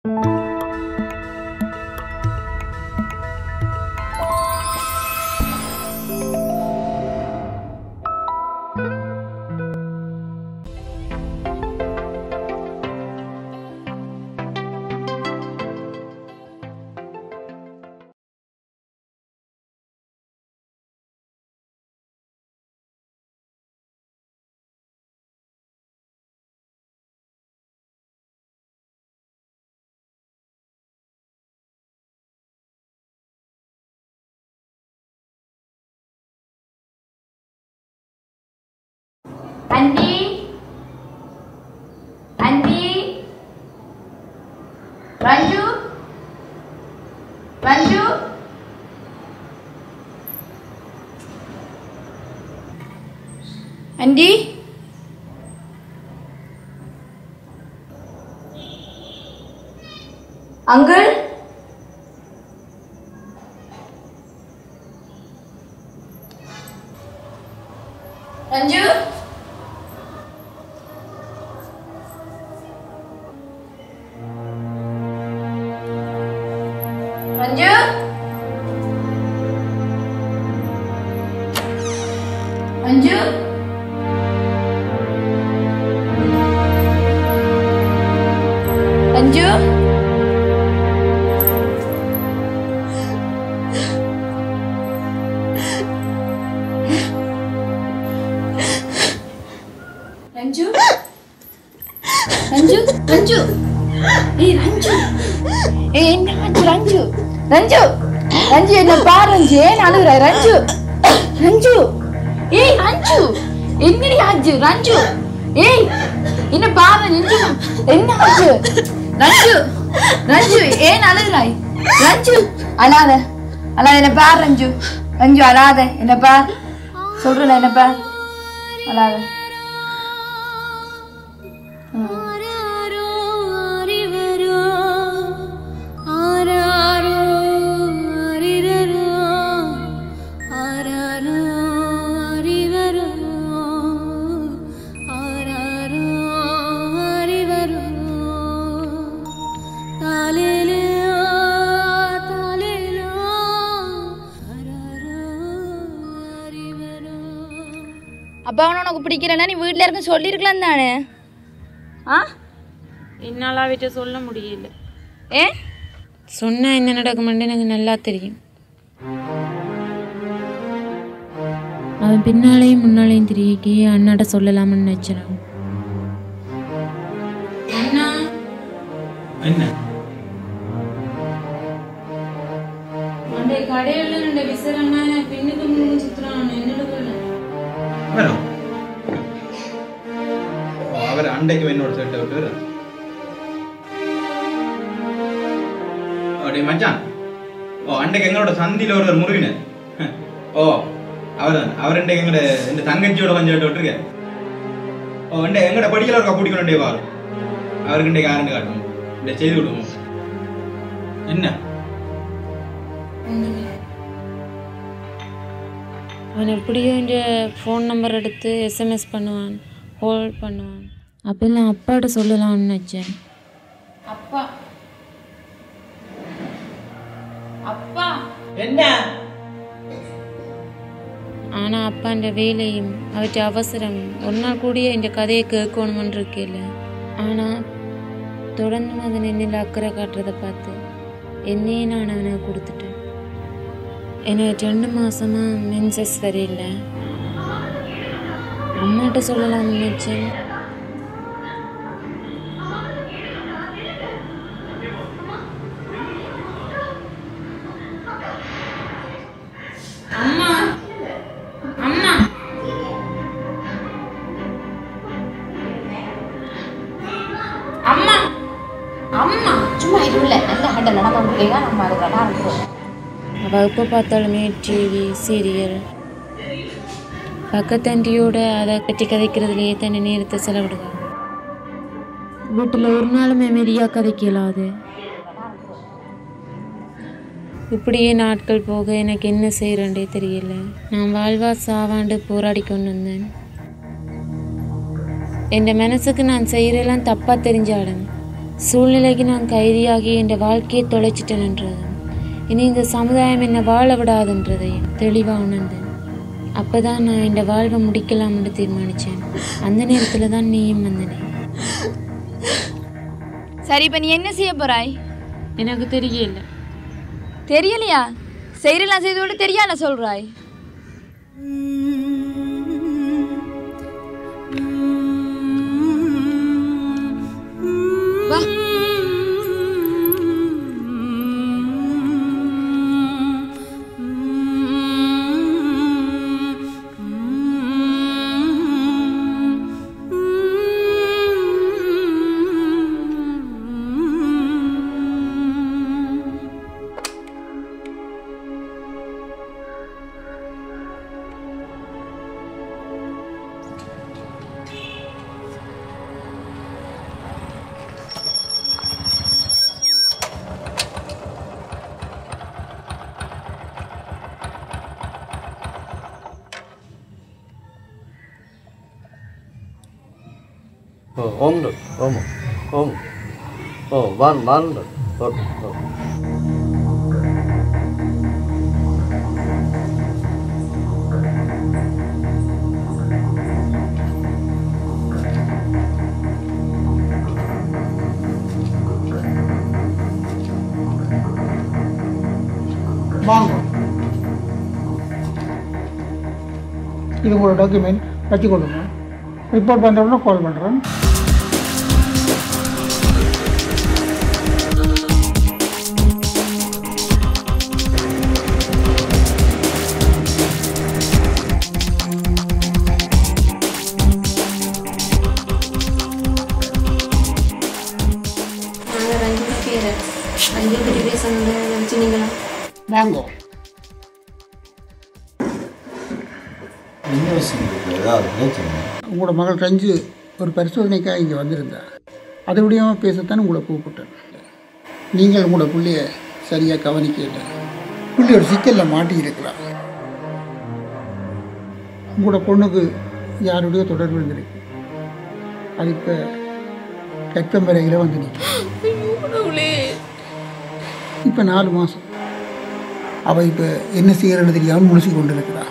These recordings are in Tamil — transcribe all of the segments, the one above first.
Aunty aunty Ranju Ranju aunty uncle Ranju Ranju Ranju Ranju Ranju Ranju Ranju ஏய் ரஞ்சு ஏய் என்ன ரஞ்சு ரஞ்சு ரஞ்சு ரஞ்சு என்ன பாரு ரஞ்சு ஏன் அழுகுற ரஞ்சு ரஞ்சு ஏய் ரஞ்சு என்னடி ஆச்சு ரஞ்சு ஏய் என்ன பாரு ரஞ்சு என்ன ஆச்சு ரஞ்சு ரஞ்சு ஏன் அழுகுறாய் ரஞ்சு அழாத அழாத என்ன பாரு ரஞ்சு ரஞ்சு அழாத என்ன பார் சொல்றல என்ன பார் அழாத ம். ஆராரோ அறிவரோ ஆராரோ அறிரரோ ஆராரோ அறிவரோ ஆராரோ அறிவரோ தாலேலோ தாலேலோ ஆராரோ அறிவரோ அப்பா அவனை உனக்கு பிடிக்கலன்னா நீ வீட்டில் இருக்க சொல்லியிருக்கலாம் தானே ஆ என்னால் அவட்ட சொல்ல முடியல ஏ சொன்னால் என்ன நடக்குமென்னு எனக்கு நல்லா தெரியும் அவன் பின்னாலேயும் முன்னாலேயும் திரிக்கி அண்ணாட்ட சொல்லலாம்னு நினச்சேன் அண்ணா என்ன அந்த கடையில் ரெண்டு விசிறண்ணா பின்னுக்கு முன்னு சுற்றுறான் என்னோட வரும் ஓ, அவர் அண்டைக்கு என்னோட சட்டை விட்டு வரும் அப்படியே மச்சான் ஓ அண்டைக்கு எங்களோட சந்தியில ஒருவர் முருகினர் ஓ அவர் தான் அவர் இன்றைக்கு எங்கட இந்த தங்கச்சியோட கொஞ்சம் விட்டுருக்க ஓ இண்டை எங்கட படிக்கல ஒரு கப்பிடிக்கணுண்டே பாரு அவருக்கு இன்றைக்கு யாருன்னு காட்டணும் இந்த செய்து விடுவோம் என்ன அவன் எப்படியோ இந்த ஃபோன் நம்பர் எடுத்து எஸ்எம்எஸ் பண்ணுவான் கால் பண்ணுவான் அப்பெல்லாம் அப்பாட்ட சொல்லலாம்னு நினச்சேன் அப்பா அப்பா என்ன ஆனால் அப்பான்ற வேலையும் அவற்றை அவசரம் ஒரு நாள் கூடிய இந்த கதையை கேட்கணுமென்று இருக்கல ஆனால் தொடர்ந்து அது நின்னில் அக்கறை காட்டுறதை பார்த்து என்னையே நான் அவனுக்கு கொடுத்துட்டேன் எனக்கு ரெண்டு மாசமா மென்சஸ் சரியில்லை அம்மாட்ட சொல்லலாம்னு நினச்சேன் அம்மா அம்மா அம்மா அம்மா சும்மா இருல நல்ல ஹட்ட நடந்து முடியல நம்ம அது விளாட ஆரம்பிக்கிறோம் அவள் எப்போ பார்த்தாலுமே டிவி சீரியல் பக்கத்தண்டியோட அதை பற்றி கதைக்கிறதுலையே தன்னை நேரத்தை செலவிடுவாள் வீட்டில் ஒரு நாளும் மெமரியாக கதைக்கலாது இப்படியே நாட்கள் போக எனக்கு என்ன செய்கிறேன்டே தெரியல நான் வாழ்வா சாவாண்டு போராடி கொண்டு வந்தேன் என் மனசுக்கு நான் செய்கிறெல்லாம் தப்பாக தெரிஞ்சாலும் சூழ்நிலைக்கு நான் கைதியாகி என் வாழ்க்கையை தொலைச்சிட்டேன்ன்றதும் இனி இந்த சமுதாயம் என்னை வாழ விடாதுன்றதையும் தெளிவாக உணர்ந்தேன் அப்பதான் நான் என் வாழ்வை முடிக்கலாம்னு தீர்மானித்தேன் அந்த நேரத்தில் தான் நீயும் வந்தனே சரி இப்போ நீ என்ன செய்ய போறாய் எனக்கு தெரியல தெரியலையா செய்யலாம் செய்து விட்டு தெரியாத சொல்றாய் வா 어, 없는, 어머, 어머. 어, 만, 만는, 어, 어. வாங்க இது உங்களோட டாக்குமெண்ட் வச்சுக்கொள்ளுங்க ரிப்போர்ட் பண்ணுற உடனே கால் பண்ணுறேன் நாங்கள் ரெண்டு பேர் ரெண்டு பேர் பேசணும்னு நினச்சினீங்களா வாங்க என்ன விஷயம் இருக்கு? ஏதாவது பிரச்சனை உங்களோட மகள் ரஞ்சு ஒரு பரிசோதனைக்காக இங்கே வந்திருந்தா அது முடியாமல் பேசத்தான் உங்களை கூப்பிட்டேன் நீங்கள் உங்களோட பிள்ளைய சரியாக கவனிக்கல பிள்ளை ஒரு சிக்கலில் மாட்டி இருக்கிறார் உங்களோட பொண்ணுக்கு யாருடைய தொடர்பு இருந்திருக்கு அது இப்போ கற்பம்பரையில் வந்து நிற்கும் இப்போ நாலு மாதம் அவள் இப்போ என்ன செய்யறன்னு தெரியாமல் முழிச்சு கொண்டு இருக்கிறா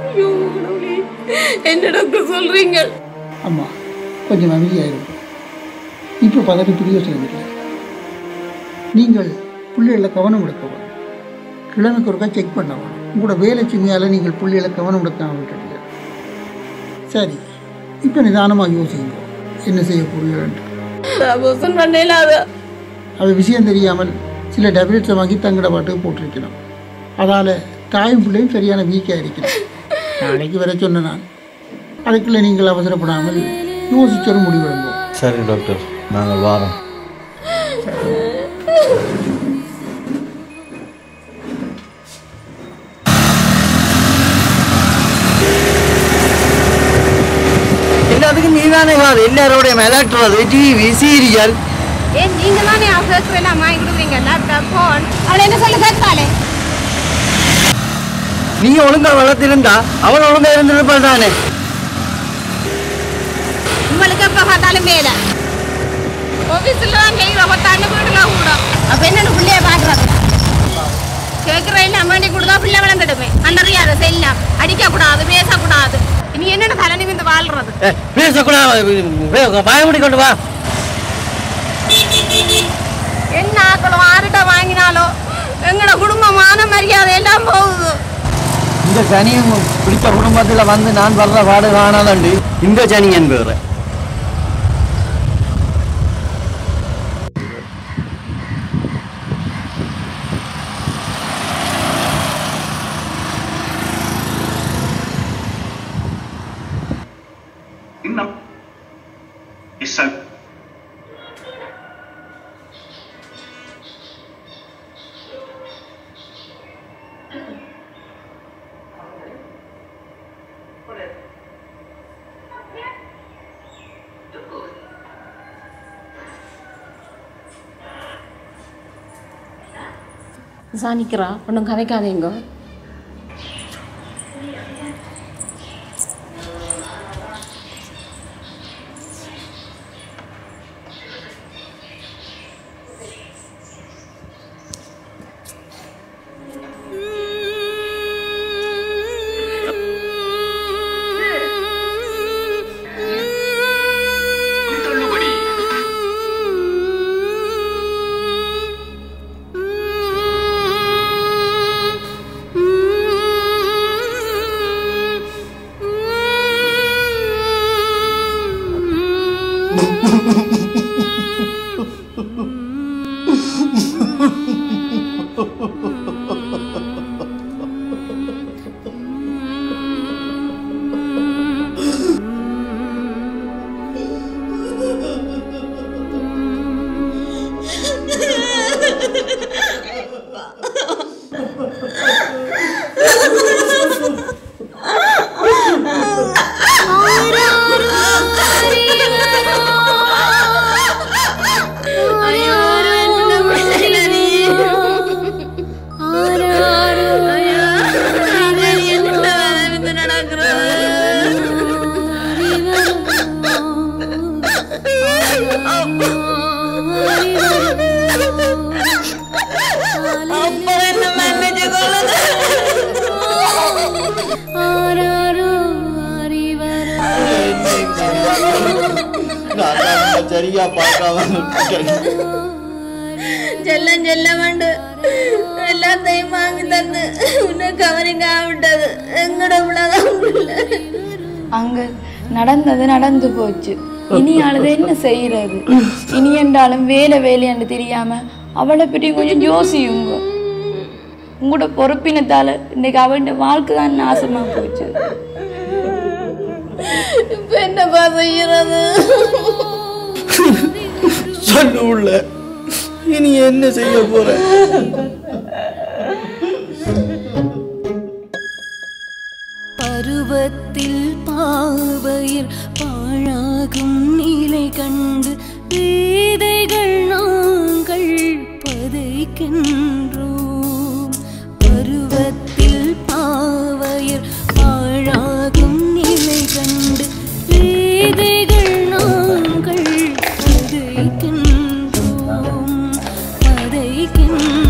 என்ன டாக்டர் சொல்றீங்க ஆமாம் கொஞ்சம் அமைதியாக இருக்கும் இப்போ பதவி பிரயோசனம் இல்லை நீங்கள் பிள்ளைகளை கவனம் எடுக்க வேணும் கிழமைக்கு ஒருக்கா செக் பண்ண வேணும் உங்களோட வேலை சுமையால் நீங்கள் பிள்ளைகளை கவனம் எடுக்காம விட்டுட்டீங்க சரி இப்போ நிதானமாக யோசிங்க என்ன செய்ய போறீங்கன்ட்டு அபோசன் பண்ணல அது அது விஷயம் தெரியாமல் சில டேப்லெட்ஸை வாங்கி தங்கட பாட்டுக்கு போட்டிருக்கணும் அதால் தாயும் பிள்ளையும் சரியான வீக்காக இருக்கணும் நாளைக்கு வர சொன்னேன் நான் அதுக்குள்ளே நீங்கள் அவசரப்படாமல் யோசிச்சொரு முடிவெடுங்க சரி டாக்டர் நாங்கள் வாரோம் எல்லாத்துக்கும் நீ தானே வாது எல்லாரோடைய மிளட்டுறது டிவி சீரியல் ஏன் நீங்க தானே அவசரத்துல எல்லாம் வாங்கி கொடுக்குறீங்க லேப்டாப் ஃபோன் அவளை என்ன சொல்ல கேட்காளே நீ ஒழுங்கா வளர்த்திருந்தா அவள் ஒழுங்கா இருந்திருப்பாள் தானே உங்களுக்கு எப்ப பார்த்தாலும் மேல ஆஃபீஸில் தான் செய்கிற பத்தாண்டு வீடுல கூட அப்ப என்னன்னு பிள்ளைய பாக்குறது கேட்குற எல்லாம் வேண்டி கொடுத்தா பிள்ளை வளர்ந்துடுமே நல்லறியாத செல்லாம் அடிக்கக்கூடாது பேசக்கூடாது இனி என்னென்ன தலை நிமிந்து வாழ்றது ஏய், பேசக்கூடாது பயமுடி கொண்டு வா என்ன ஆக்களும் ஆறுட்ட வாங்கினாலோ எங்களோட குடும்ப மான மரியாதை எல்லாம் போகுது இந்த சனியும் பிடிச்ச குடும்பத்தில் வந்து நான் வர்ற பாடு காணாதண்டு இந்த சனி என்பவர் இன்னும் இசல் சாணிக்கிறா ஒன்றும் கதைக்காதீங்க சரியா பார்க்காம விட்டுட்டேன். செல்லம் செல்லம் வேண்டு எல்லாத்தையும் வாங்கி தந்து உன்னை கவனிக்க விட்டது எங்கட பிள்ளைதான் பிள்ளை அங்க நடந்தது நடந்து போச்சு இனி அழுது என்ன செய்யறது இனி என்றாலும் வேலை வேலையாண்டு தெரியாம அவளை பற்றி கொஞ்சம் யோசியுங்க உங்களோட பொறுப்பினத்தால இன்னைக்கு அவன் வாழ்க்கை தான் நாசமா போச்சு இப்ப என்னப்பா செய்யறது சொல்லு உள்ள இனி என்ன செய்ய போற பருவத்தில் பாவையில் பாழாகும் நிலை கண்டு பேதைகள் நாங்கள் பதைக்கின்றோம் பருவத்தில் பாவையில் பாழாகும் நிலை கண்டு பேதைகள் நாங்கள் பதைக்கின்றோம் பதைக்கின்றோம்